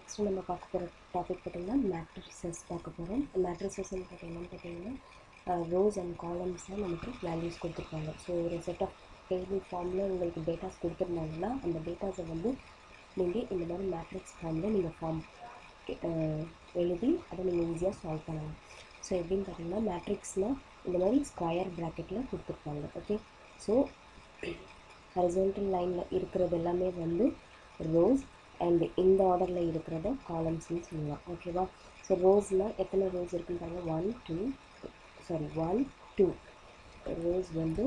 next நம்ம பார்க்க போகிற டாபிக் பார்த்தீங்கன்னா மேட்ரிசஸ் பார்க்க போகிறோம் மேட்ரிசஸ்ன்னு பார்த்தீங்கன்னா பார்த்தீங்கன்னா ரோஸ் அண்ட் காலம்ஸில் நமக்கு வேல்யூஸ் கொடுத்துருப்பாங்க ஸோ ஒரு செட் ஆஃப் டேபிள் ஃபார்மில் உங்களுக்கு டேட்டாஸ் கொடுத்துருந்தாங்கன்னா அந்த டேட்டாஸை வந்து நீங்கள் இந்த மாதிரி மேட்ரிக்ஸ் ஃபார்மில் நீங்கள் ஃபார்ம் எழுதி அதை நீங்கள் ஈஸியாக சால்வ் பண்ணலாம் ஸோ எப்படின்னு பார்த்தீங்கன்னா மேட்ரிக்ஸ்னால் இந்த மாதிரி ஸ்கொயர் ப்ராக்கெட்டில் கொடுத்துருப்பாங்க ஓகே ஸோ ஹரிசன்டல் லைனில் இருக்கிறது எல்லாமே வந்து ரோஸ் அண்ட் இந்த ஆர்டரில் இருக்கிறத காலம்ஸ்னு சொல்லலாம் ஓகேவா ஸோ ரோஸ்னால் எத்தனை ரோஸ் இருக்குன்னு பாருங்கள் one two sorry one two rows வந்து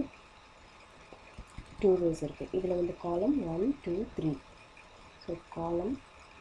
டூ ரோஸ் இருக்குது இதில் வந்து column one two three so column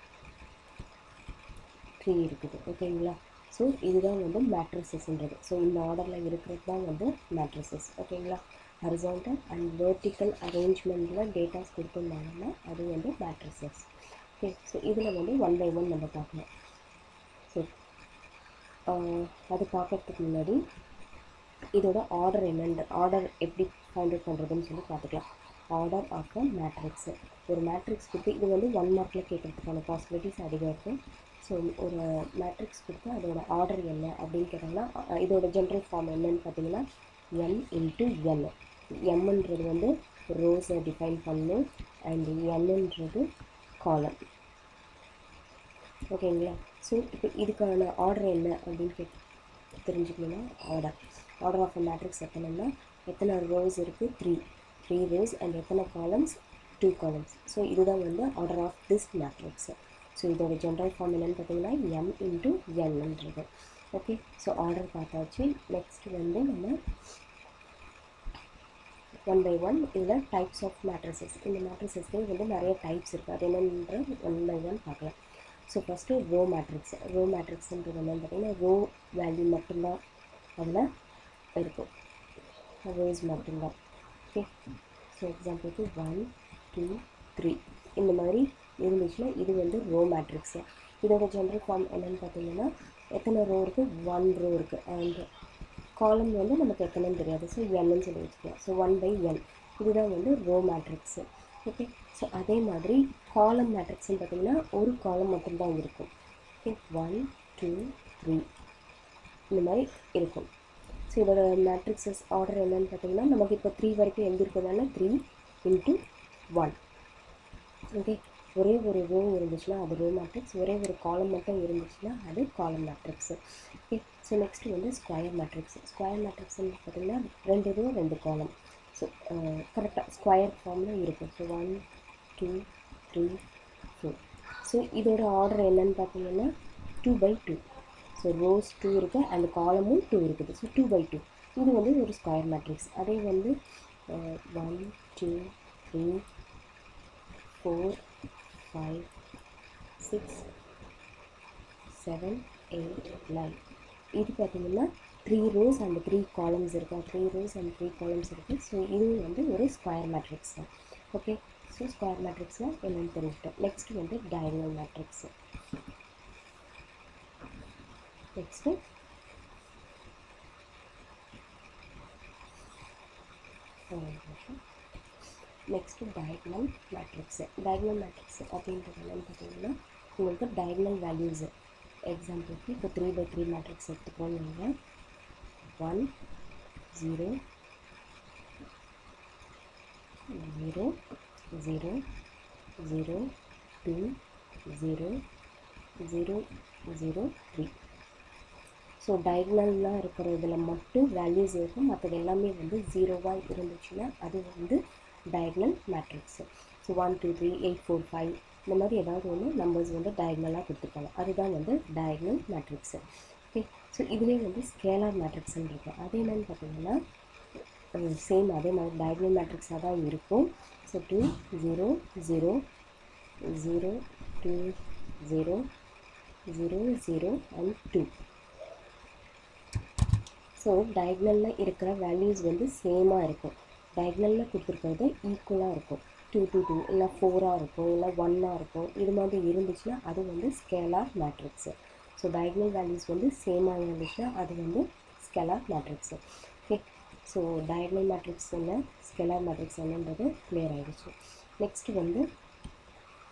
three இருக்குது ஓகேங்களா ஸோ இதுதான் வந்து மேட்ரிசஸ்ன்றது ஸோ இந்த ஆர்டரில் இருக்கிறது தான் வந்து மேட்ரிசஸ் ஓகேங்களா ஹரிசாண்டல் அண்ட் வெர்டிக்கல் அரேஞ்ச்மெண்ட்டில் டேட்டாஸ் கொடுத்துருந்தாங்கன்னா அது வந்து மேட்ரிசஸ் ஓகே ஸோ இதில் வந்து ஒன் பை ஒன் நம்ம பார்க்கலாம் ஸோ அது பார்க்கறதுக்கு முன்னாடி இதோட ஆர்டர் என்னென்ற ஆர்டர் எப்படி ஃபைண்ட் அவுட் பண்ணுறதுன்னு சொல்லி பார்த்துக்கலாம் ஆர்டர் ஆஃப் அ மேட்ரிக்ஸு ஒரு மேட்ரிக்ஸ் கொடுத்து இது வந்து ஒன் மார்க்கில் கேட்குறதுக்கான பாசிபிலிட்டிஸ் அதிகம் இருக்குது ஸோ ஒரு மேட்ரிக்ஸ் கொடுத்து அதோட ஆர்டர் என்ன அப்படின்னு கேட்டாங்கன்னா அஹ் இதோட ஜென்ரல் ஃபார்ம் என்னன்னு பார்த்தீங்கன்னா எம் இன்ட்டு என் எம்ன்றது வந்து ரோஸை டிஃபைன் பண்ணும் அண்ட் என்னன்றது காலம் ஓகேங்களா ஸோ இப்போ இதுக்கான ஆர்டர் என்ன அப்படின்னு கேட்டு தெரிஞ்சுக்கணுன்னா order order of a matrix எத்தனைன்னா எத்தனை ரோஸ் இருக்குது த்ரீ த்ரீ ரோஸ் அண்ட் எத்தனை காலம்ஸ் டூ காலம்ஸ் ஸோ இதுதான் வந்து order of this matrix so இதோட ஜென்ரல் ஃபார்ம் என்னென்னு பார்த்தீங்கன்னா எம் இன்ட்டு என்னன்றது ஓகே ஸோ ஆர்டர் பார்த்தாச்சு நெக்ஸ்ட் வந்து நம்ம ஒன் பை ஒன் இதில் டைப்ஸ் ஆஃப் மேட்ரிசஸ் இந்த மேட்ரிசஸ்லேயே வந்து நிறைய டைப்ஸ் இருக்குது அது என்னன்ற ஒன் பை ஒன் பார்க்கலாம் so first row matrix row மேட்ரிக்ஸ்ன்றது என்னென்னு பார்த்தீங்கன்னா ரோ வேல்யூ மட்டும்தான் அதில் இருக்கும் ரோஸ் மட்டும்தான் ஓகே ஸோ எக்ஸாம்பிளுக்கு ஒன் டூ த்ரீ இந்த மாதிரி இருந்துச்சுன்னா இது வந்து ரோ மேட்ரிக்ஸு இதோட ஜென்ரல் ஃபார்ம் என்னென்னு பார்த்தீங்கன்னா எத்தனை ரோ இருக்குது ஒன் ரோ இருக்குது அண்ட் காலம் வந்து நமக்கு எத்தனைன்னு தெரியாது ஸோ என்னு சொல்லி வச்சுக்கலாம் ஸோ ஒன் பை என் இதுதான் வந்து ரோ மேட்ரிக்ஸு ஓகே ஸோ அதே மாதிரி காலம் மேட்ரிக்ஸ்னு பார்த்தீங்கன்னா ஒரு காலம் மட்டும்தான் இருக்கும் ஓகே ஒன் டூ த்ரீ இந்த மாதிரி இருக்கும் ஸோ இதோட மேட்ரிக்ஸஸ் ஆர்டர் என்னன்னு பார்த்தீங்கன்னா நமக்கு இப்போ த்ரீ வரைக்கும் எங்கே இருக்குதுன்னா த்ரீ இன்ட்டு ஒன் ஓகே ஒரே ஒரு ரோ இருந்துச்சுன்னா அது ரோ மேட்ரிக்ஸ் ஒரே ஒரு காலம் மட்டும் இருந்துச்சுன்னா அது column matrix okay so next வந்து ஸ்கொயர் மேட்ரிக்ஸ் ஸ்கொயர் மேட்ரிக்ஸ்னு பார்த்தீங்கன்னா ரெண்டு ரோ ரெண்டு காலம் ஸோ கரெக்டாக ஸ்கொயர் ஃபார்மில் இருக்கும் so one two three four so இதோட ஆர்டர் என்னன்னு பார்த்தீங்கன்னா two by two so rows two இருக்குது அண்ட் காலமும் டூ இருக்குது ஸோ டூ பை டூ இது வந்து ஒரு ஸ்கொயர் மேட்ரிக்ஸ் அதே வந்து one two three four five six seven eight nine இது பார்த்தீங்கன்னா three rows and three columns இருக்கா three rows and three columns இருக்குது ஸோ இதுவும் வந்து ஒரு ஸ்கொயர் மேட்ரிக்ஸ் தான் ஓகே ஸோ ஸ்கொயர் மேட்ரிக்ஸ்னால் என்னென்னு தெரிஞ்சுட்டோம் நெக்ஸ்ட் வந்து diagonal matrix next next diagonal matrix diagonal matrix அப்படின்றது என்னென்னு பார்த்தீங்கன்னா உங்களுக்கு டயக்னல் வேல்யூஸு எக்ஸாம்பிளுக்கு இப்போ த்ரீ பை த்ரீ மேட்ரிக்ஸ் எடுத்துக்கிறோம் நீங்கள் one zero zero zero zero two zero zero zero three so டயக்னல்லாம் இருக்கிற இதில் மட்டும் வேல்யூஸ் இருக்கும் மற்றது எல்லாமே வந்து ஜீரோவாக இருந்துச்சுன்னா அது வந்து diagonal matrix so one two three eight four five இந்த மாதிரி ஏதாவது ஒன்று நம்பர்ஸ் வந்து டயக்னலாக கொடுத்துருக்காங்க அதுதான் வந்து டயக்னல் மேட்ரிக்ஸு ஓகே ஸோ இதுலேயே வந்து ஸ்கேலார் மேட்ரிக்ஸ்ன்னு இருக்கும் அது என்னென்னு பார்த்தீங்கன்னா சேம் அதே மாதிரி டயக்னல் மேட்ரிக்ஸாக தான் இருக்கும் so two zero zero zero two zero zero zero and two so டயக்னலில் இருக்கிற வேல்யூஸ் வந்து சேமாக இருக்கும் டயக்னலில் கொடுத்துருக்கிறது ஈக்குவலாக இருக்கும் டூ டூ டூ இல்லை ஃபோராக இருக்கும் இல்லை ஒன்னாக இருக்கும் இது மாதிரி இருந்துச்சுன்னா அது வந்து scalar matrix so diagonal values வந்து சேமாக இருந்துச்சுன்னா அது வந்து scalar matrix okay so diagonal matrix என்ன ஸ்கேலார் மேட்ரிக்ஸ் என்னன்றது கிளியர் ஆகிடுச்சு நெக்ஸ்ட் வந்து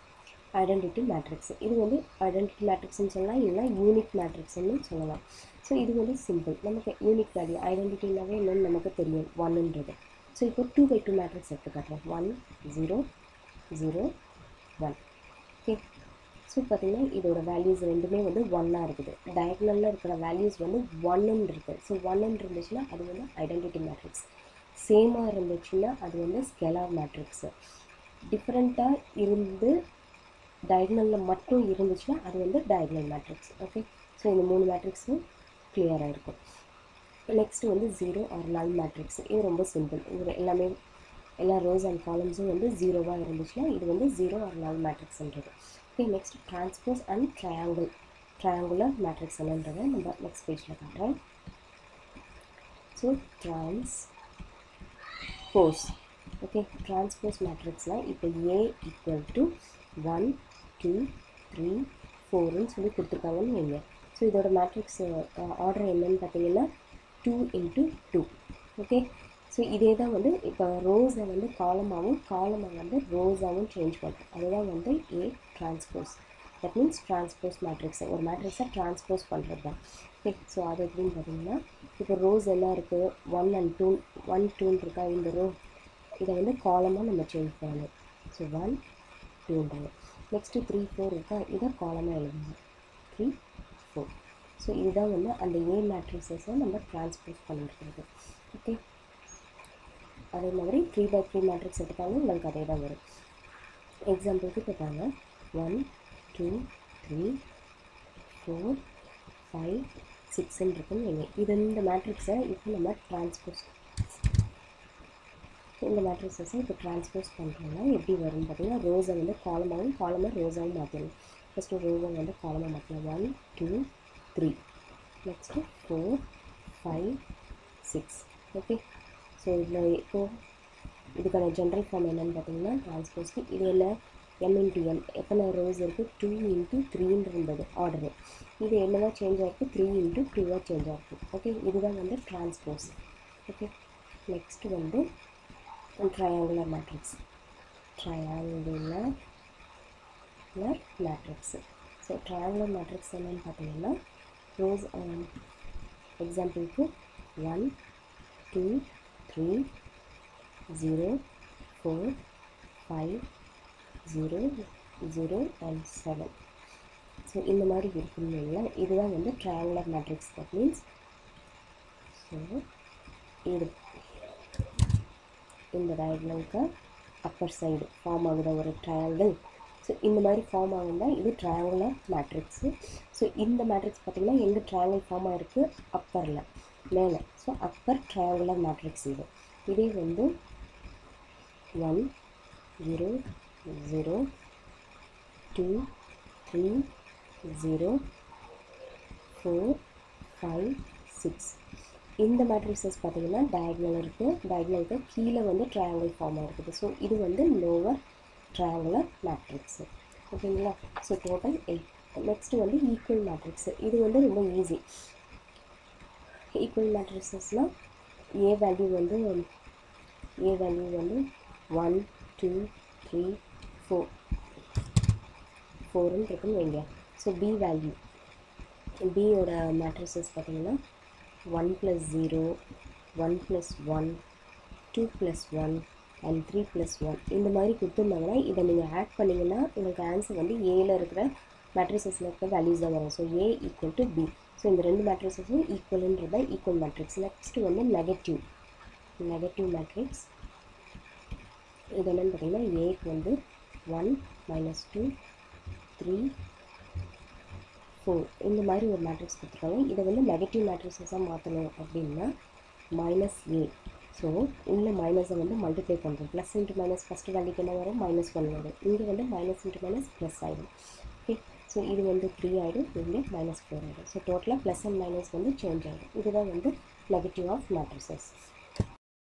ஐடென்டிட்டி மேட்ரிக்ஸ் இது வந்து ஐடென்டிட்டி மேட்ரிக்ஸ்னு சொல்லலாம் இல்லைனா யூனிக் மேட்ரிக்ஸ்னு சொல்லலாம் ஸோ இது வந்து சிம்பிள் நமக்கு யூனிக் வேல்யூ ஐடென்டிட்டினாவே என்னன்னு நமக்கு தெரியும் ஒன்னுன்றது ஸோ இப்போ டூ பை டூ மேட்ரிக்ஸ் எடுத்து காட்டுறேன் one zero zero one okay so பார்த்தீங்கன்னா இதோட வேல்யூஸ் ரெண்டுமே வந்து ஒன்னாக இருக்குது டயக்னலில் இருக்கிற வேல்யூஸ் வந்து ஒன்னுன்னு இருக்குது ஸோ ஒன்னுன்னு இருந்துச்சுன்னா அது வந்து ஐடென்டிட்டி மேட்ரிக்ஸ் சேமாக இருந்துச்சுன்னா அது வந்து ஸ்கெலார் மேட்ரிக்ஸு டிஃப்ரெண்ட்டாக இருந்து டயக்னலில் மட்டும் இருந்துச்சுன்னா அது வந்து டயக்னல் மேட்ரிக்ஸ் ஓகே ஸோ இந்த மூணு மேட்ரிக்ஸும் கிளியராக இருக்கும் நெக்ஸ்ட் வந்து ஜீரோ ஆர் நல் மேட்ரிக்ஸ் இது ரொம்ப சிம்பிள் இது எல்லாமே எல்லா ரோஸ் அண்ட் காலம்ஸும் வந்து ஜீரோவாக இருந்துச்சுன்னா இது வந்து ஜீரோ ஆர் நல் மேட்ரிக்ஸ்ன்றது okay next transpose and triangle triangular matrix என்னன்றதை நம்ம நெக்ஸ்ட் பேஜில் காட்டுறோம் so transpose okay transpose மேட்ரிக்ஸ்னால் இப்போ A equal to one two three ஃபோர்னு சொல்லி கொடுத்துருக்காங்கன்னு வைங்க ஸோ இதோட மேட்ரிக்ஸ் ஆர்டர் என்னன்னு பார்த்தீங்கன்னா two into two okay so இதே தான் வந்து இப்போ ரோஸை வந்து காலமாகவும் காலமை வந்து ரோஸாகவும் சேஞ்ச் பண்ணுறோம் அதுதான் வந்து A transpose that means transpose matrix ஒரு மேட்ரிக்ஸை டிரான்ஸ்போஸ் பண்ணுறது தான் ஓகே ஸோ அது எப்படின்னு பார்த்தீங்கன்னா இப்போ ரோஸ் என்ன இருக்குது ஒன் அண்ட் டூ ஒன் டூன்னு இருக்கா இந்த ரோ இதை வந்து காலமாக நம்ம சேஞ்ச் பண்ணணும் ஸோ ஒன் டூன்றாங்க நெக்ஸ்ட்டு த்ரீ ஃபோர் இருக்கா இதை காலமாக எழுதணும் த்ரீ ஃபோர் ஸோ இதுதான் வந்து அந்த ஏ மேட்ரிசஸை நம்ம ட்ரான்ஸ்போஸ் பண்ணியிருக்கிறது ஓகே அதே மாதிரி த்ரீ பை த்ரீ மேட்ரிக்ஸ் எடுத்தாலும் உங்களுக்கு அதே தான் வரும் எக்ஸாம்பிளுக்கு இப்போ பாருங்க one two three four five சிக்ஸ்ன்னு இருக்குன்னு வைங்க இது இந்த மேட்ரிக்ஸை இப்போ நம்ம ட்ரான்ஸ்போஸ் இந்த மேட்ரிக்ஸஸை இப்போ ட்ரான்ஸ்போஸ் பண்ணுறோம்னா எப்படி வரும்னு பார்த்தீங்கன்னா ரோஸை வந்து காலமாகவும் காலமாக ரோஸாகவும் மாற்றணும் ஃபஸ்ட்டு ரோஸை வந்து காலமாக மாற்றலாம் one two three next four five six okay so இதில் இப்போது இதுக்கான ஜென்ரல் ஃபார்ம் என்னென்னு பார்த்தீங்கன்னா ட்ரான்ஸ்போஸ்க்கு இது என்ன எம் இன்ட்டு எம் எத்தனை ரோஸ் இருக்குது டூ இன்ட்டு த்ரீன்னு இருந்தது ஆர்டரு இது என்னவா சேஞ்ச் ஆகிருக்கு த்ரீ இன்ட்டு டூவாக சேஞ்ச் ஆகிருக்கு ஓகே இதுதான் வந்து ட்ரான்ஸ்போஸ் ஓகே நெக்ஸ்ட்டு வந்து triangular matrix triangular matrix so triangular matrix என்னென்னு பார்த்தீங்கன்னா ரோஸ் எக்ஸாம்பிளுக்கு one two three zero four five zero zero and seven so இந்த மாதிரி இருக்குங்களா இதுதான் வந்து triangular matrix that means so இது இந்த டயக்னலுக்கு அப்பர் சைடு ஃபார்ம் ஆகுத ஒரு ட்ரையாங்கிள் ஸோ இந்த மாதிரி ஃபார்ம் ஆகுதுன்னா இது ட்ரையாங்குலர் மேட்ரிக்ஸு ஸோ இந்த மேட்ரிக்ஸ் பார்த்திங்கன்னா எங்கே ட்ரையாங்கிள் ஃபார்ம் ஆகிருக்கு அப்பரில் மேலே ஸோ அப்பர் ட்ரையாங்குலர் மேட்ரிக்ஸ் இது இதே வந்து one zero zero two three zero four five six இந்த மேட்ரிக்ஸஸ் பார்த்தீங்கன்னா டயக்னல் இருக்குது டயக்னலுக்கு கீழே வந்து ட்ரையாங்கிள் ஃபார்ம் ஆகிருக்குது ஸோ இது வந்து லோவர் ட்ரையாங்குலர் மேட்ரிக்ஸு ஓகேங்களா ஸோ டோட்டல் எயிட் நெக்ஸ்ட்டு வந்து ஈக்குவல் மேட்ரிக்ஸு இது வந்து ரொம்ப ஈஸி ஈக்குவல் மேட்ரிக்ஸஸ்னால் ஏ வேல்யூ வந்து ஏ வேல்யூ வந்து ஒன் டூ த்ரீ ஃபோர் ஃபோருன்னு இருக்குன்னு வைங்க ஸோ பி வேல்யூ பியோட மேட்ரிசஸ் பார்த்தீங்கன்னா one plus zero one plus one two plus one and three plus one இந்த மாதிரி கொடுத்துருந்தாங்கன்னா இதை நீங்கள் ஆட் பண்ணிங்கன்னா உங்களுக்கு ஆன்சர் வந்து ஏல இருக்கிற மேட்ரிசஸில் இருக்கிற வேல்யூஸ் தான் வரும் so A equal to B so இந்த ரெண்டு மேட்ரிசஸும் ஈக்குவலுன்றத ஈக்குவல் மேட்ரிக்ஸ் நெக்ஸ்ட்டு வந்து நெகட்டிவ் நெகட்டிவ் மேட்ரிக்ஸ் இது என்னென்னு பார்த்தீங்கன்னா ஏக்கு வந்து one minus two three four இந்த மாதிரி ஒரு மேட்ரிக்ஸ் கொடுத்துருக்காங்க இதை வந்து நெகட்டிவ் மேட்ரிக்ஸஸாக மாற்றணும் அப்படின்னா மைனஸ் ஏ ஸோ உள்ள மைனஸை வந்து மல்டிப்ளை பண்ணுறோம் ப்ளஸ் இன்ட்டு மைனஸ் ஃபஸ்ட்டு வேல்யூக்கு என்ன வரும் மைனஸ் ஒன் வரும் இங்கே வந்து மைனஸ் இன்ட்டு மைனஸ் ப்ளஸ் ஆகிடும் ஓகே ஸோ இது வந்து த்ரீ ஆகிடும் இங்கே மைனஸ் ஃபோர் ஆகிடும் ஸோ டோட்டலாக ப்ளஸ் அண்ட் மைனஸ் வந்து சேஞ்ச் ஆகிடும் இதுதான் வந்து நெகட்டிவ் ஆஃப் மேட்ரிசஸ்